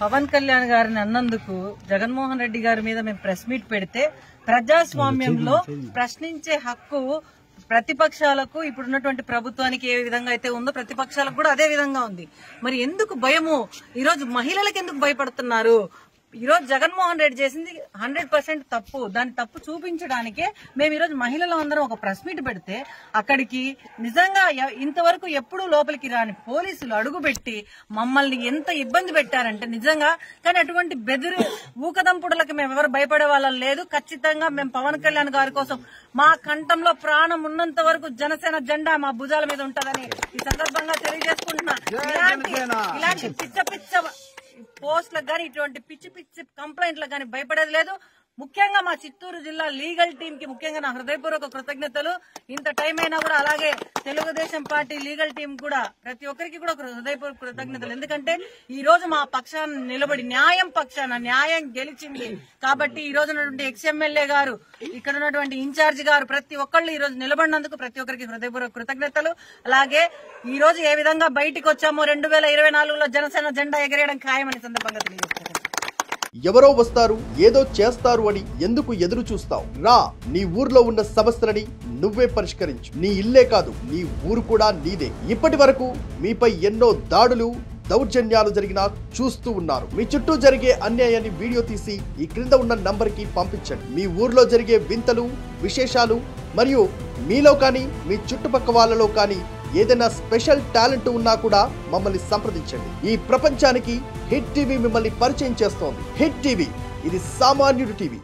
పవన్ కళ్యాణ్ గారిని అన్నందుకు జగన్మోహన్ రెడ్డి గారి మీద మేము ప్రెస్ మీట్ పెడితే ప్రజాస్వామ్యంలో ప్రశ్నించే హక్కు ప్రతిపక్షాలకు ఇప్పుడున్నటువంటి ప్రభుత్వానికి ఏ విధంగా అయితే ఉందో ప్రతిపక్షాలకు కూడా అదే విధంగా ఉంది మరి ఎందుకు భయము ఈరోజు మహిళలకు ఎందుకు భయపడుతున్నారు ఈరోజు జగన్మోహన్ రెడ్డి చేసింది హండ్రెడ్ పర్సెంట్ తప్పు దాని తప్పు చూపించడానికే మేము ఈరోజు మహిళలు అందరం ఒక ప్రెస్ మీట్ పెడితే అక్కడికి నిజంగా ఎ- ఇంతవరకు ఎప్పుడూ లోపలికి రాని పోలీసులు అడుగుపెట్టి మమ్మల్ని ఎంత ఇబ్బంది పెట్టారంటే నిజంగా కానీ అటువంటి బెదిరి ఊకదంపుడులకు మేము ఎవరు భయపడే వాళ్ళం లేదు ఖచ్చితంగా మేము పవన్ కళ్యాణ్ గారి కోసం మా కంఠంలో ప్రాణం ఉన్నంత వరకు జనసేన జెండా మా భుజాల మీద ఉంటదని ఈ సందర్భంగా తెలియజేసుకుంటున్నా ఇలాంటి ఇలాంటి పిచ్చ పిచ్చ పోస్టులకు గానీ ఇటువంటి పిచ్చి పిచ్చి కంప్లైంట్లకు గానీ భయపడేది లేదు ముఖ్యంగా మా చిత్తూరు జిల్లా లీగల్ టీం కి ముఖ్యంగా నా హృదయపూర్వక కృతజ్ఞతలు ఇంత టైం అయినా కూడా అలాగే తెలుగుదేశం పార్టీ లీగల్ టీం కూడా ప్రతి ఒక్కరికి కూడా ఒక హృదయపూర్వక కృతజ్ఞతలు ఎందుకంటే ఈ రోజు మా పక్షాన నిలబడి న్యాయం పక్షాన న్యాయం గెలిచింది కాబట్టి ఈ రోజు ఉన్నటువంటి ఎక్స్ ఎమ్మెల్యే గారు ఇక్కడ ఉన్నటువంటి ఇన్ఛార్జ్ గారు ప్రతి ఒక్కళ్ళు ఈ రోజు నిలబడినందుకు ప్రతి ఒక్కరికి హృదయపూర్వక కృతజ్ఞతలు అలాగే ఈ రోజు ఏ విధంగా బయటికి వచ్చామో రెండు వేల ఇరవై నాలుగులో జనసేన జెండా ఎగరేయడం ఖాయమని సందర్భంగా తెలియజేస్తున్నాను ఎవరో వస్తారు ఏదో చేస్తారు అని ఎందుకు ఎదురు చూస్తావు రా నీ ఊర్లో ఉన్న సమస్యలని నువ్వే పరిష్కరించు నీ ఇల్లే కాదు నీ ఊరు కూడా నీదే ఇప్పటి వరకు మీపై ఎన్నో దాడులు దౌర్జన్యాలు జరిగినా చూస్తూ ఉన్నారు మీ చుట్టూ జరిగే అన్యాయాన్ని వీడియో తీసి ఈ క్రింద ఉన్న నంబర్ కి పంపించండి మీ ఊర్లో జరిగే వింతలు విశేషాలు మరియు మీలో కానీ మీ చుట్టుపక్క వాళ్ళలో కానీ ఏదైనా స్పెషల్ టాలెంట్ ఉన్నా కూడా మమ్మల్ని సంప్రదించండి ఈ ప్రపంచానికి హిట్ టీవీ మిమ్మల్ని పరిచయం చేస్తోంది హిట్ టీవీ ఇది సామాన్యుడి టీవీ